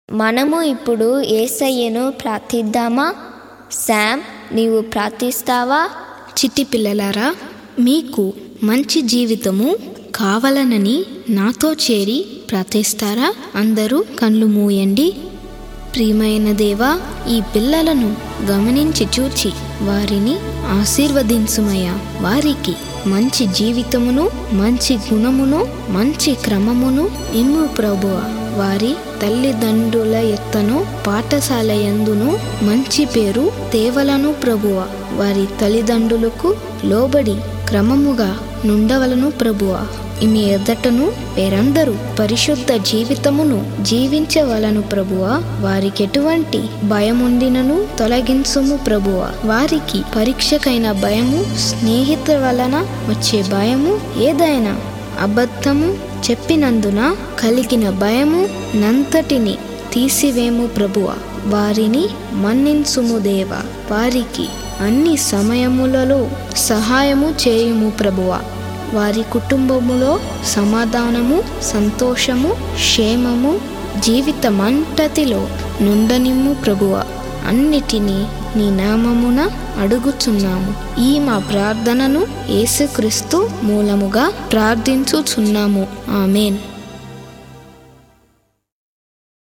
మనము ఇప్పుడు ఏసయ్యను ప్రార్థిద్దామా శామ్ నీవు ప్రార్థిస్తావా చిట్టి పిల్లలారా మీకు మంచి జీవితము కావాలనని నాతో చేరి ప్రార్థిస్తారా అందరూ కళ్ళు మూయండి ప్రియమైన దేవా ఈ పిల్లలను గమనించి చూచి వారిని ఆశీర్వదించుమయ్యా వారికి మంచి జీవితమును మంచి గుణమును మంచి క్రమమును ఇమ్ము ప్రభువ వారి తల్లిదండ్రుల ఎత్తను పాఠశాల యందును మంచి పేరు తేవలను ప్రభువ వారి తల్లిదండ్రులకు లోబడి క్రమముగా నుండవలను ప్రభువ మీ ఎద్దటను పేరందరూ పరిశుద్ధ జీవితమును జీవించవలను ప్రభువ వారికి ఎటువంటి భయముండినను తొలగించుము ప్రభువ వారికి పరీక్షకైన భయము స్నేహితుల వలన వచ్చే భయము ఏదైనా అబద్ధము చెప్పినందున కలిగిన భయము నంతటిని తీసివేము ప్రభువ వారిని మన్నించుము దేవ వారికి అన్ని సమయములలో సహాయము చేయుము ప్రభువ వారి కుటుంబములో సమాధానము సంతోషము క్షేమము జీవితమంతటిలో నుండనిమ్ము ప్రభువ అన్నిటినీ నీ నామమున అడుగుచున్నాము ఈ మా ప్రార్థనను యేసుక్రీస్తు మూలముగా ప్రార్థించుచున్నాము ఆమెన్